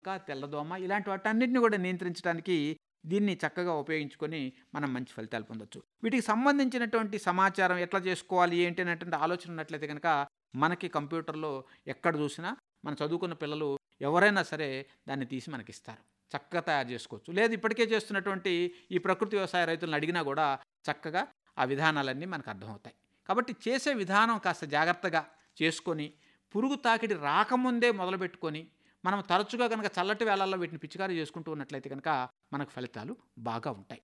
ఇంకా తెల్లదోమ ఇలాంటి వాటన్నిటిని కూడా నియంత్రించడానికి దీన్ని చక్కగా ఉపయోగించుకొని మనం మంచి ఫలితాలు పొందొచ్చు వీటికి సంబంధించినటువంటి సమాచారం ఎట్లా చేసుకోవాలి ఏంటి అనేటువంటి ఆలోచన ఉన్నట్లయితే కనుక మనకి కంప్యూటర్లో ఎక్కడ చూసినా మన చదువుకున్న పిల్లలు ఎవరైనా సరే దాన్ని తీసి మనకి ఇస్తారు చక్కగా తయారు చేసుకోవచ్చు లేదు ఇప్పటికే చేస్తున్నటువంటి ఈ ప్రకృతి వ్యవసాయ రైతులను అడిగినా కూడా చక్కగా ఆ విధానాలన్నీ మనకు అర్థమవుతాయి కాబట్టి చేసే విధానం కాస్త జాగ్రత్తగా చేసుకొని పురుగు తాకిడి రాకముందే మొదలుపెట్టుకొని మనం తరచుగా కనుక చల్లటి వేళల్లో వీటిని పిచికారీ చేసుకుంటూ ఉన్నట్లయితే కనుక మనకు ఫలితాలు బాగా ఉంటాయి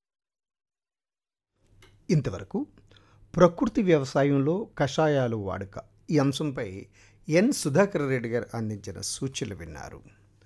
ఇంతవరకు ప్రకృతి వ్యవసాయంలో కషాయాలు వాడుక ఈ అంశంపై ఎన్ సుధాకర్ రెడ్డి గారు అందించిన సూచనలు విన్నారు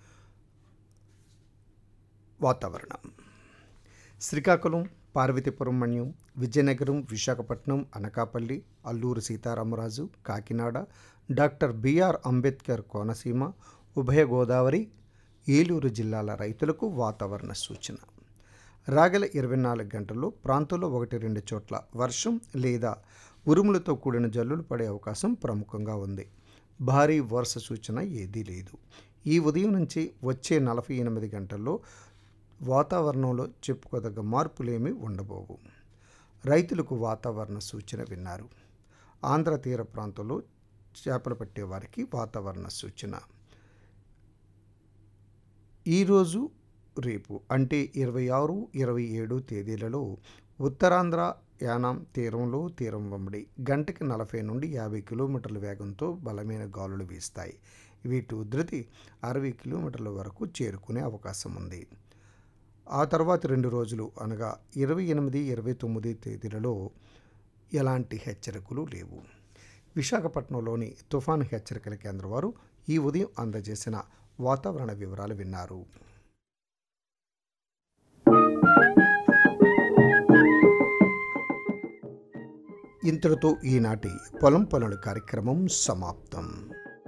వాతావరణం శ్రీకాకుళం పార్వతీపురం మన్యం విజయనగరం విశాఖపట్నం అనకాపల్లి అల్లూరు సీతారామరాజు కాకినాడ డాక్టర్ బిఆర్ అంబేద్కర్ కోనసీమ ఉభయ గోదావరి ఏలూరు జిల్లాల రైతులకు వాతావరణ సూచన రాగల ఇరవై నాలుగు గంటల్లో ప్రాంతంలో ఒకటి రెండు చోట్ల వర్షం లేదా ఉరుములతో కూడిన జల్లులు పడే అవకాశం ప్రముఖంగా ఉంది భారీ వర్ష సూచన ఏదీ లేదు ఈ ఉదయం నుంచి వచ్చే నలభై ఎనిమిది గంటల్లో వాతావరణంలో చెప్పుకోదగ్గ మార్పులేమీ ఉండబోవు రైతులకు వాతావరణ సూచన విన్నారు ఆంధ్ర తీర ప్రాంతంలో చేపలు పట్టే వారికి వాతావరణ సూచన ఈరోజు రేపు అంటే ఇరవై ఆరు ఇరవై ఏడు తేదీలలో ఉత్తరాంధ్ర యానాం తీరంలో తీరం వెంబడి గంటకి నలభై నుండి యాభై కిలోమీటర్ల వేగంతో బలమైన గాలులు వీస్తాయి వీటి ఉధృతి అరవై కిలోమీటర్ల వరకు చేరుకునే అవకాశం ఉంది ఆ తర్వాత రెండు రోజులు అనగా ఇరవై ఎనిమిది ఇరవై తొమ్మిది తేదీలలో ఎలాంటి హెచ్చరికలు లేవు విశాఖపట్నంలోని తుఫాను హెచ్చరికల కేంద్రం వారు ఈ ఉదయం అందజేసిన వాతావరణ వివరాలు విన్నారు ఇంతటితో ఈనాటి పొలం పనుల కార్యక్రమం సమాప్తం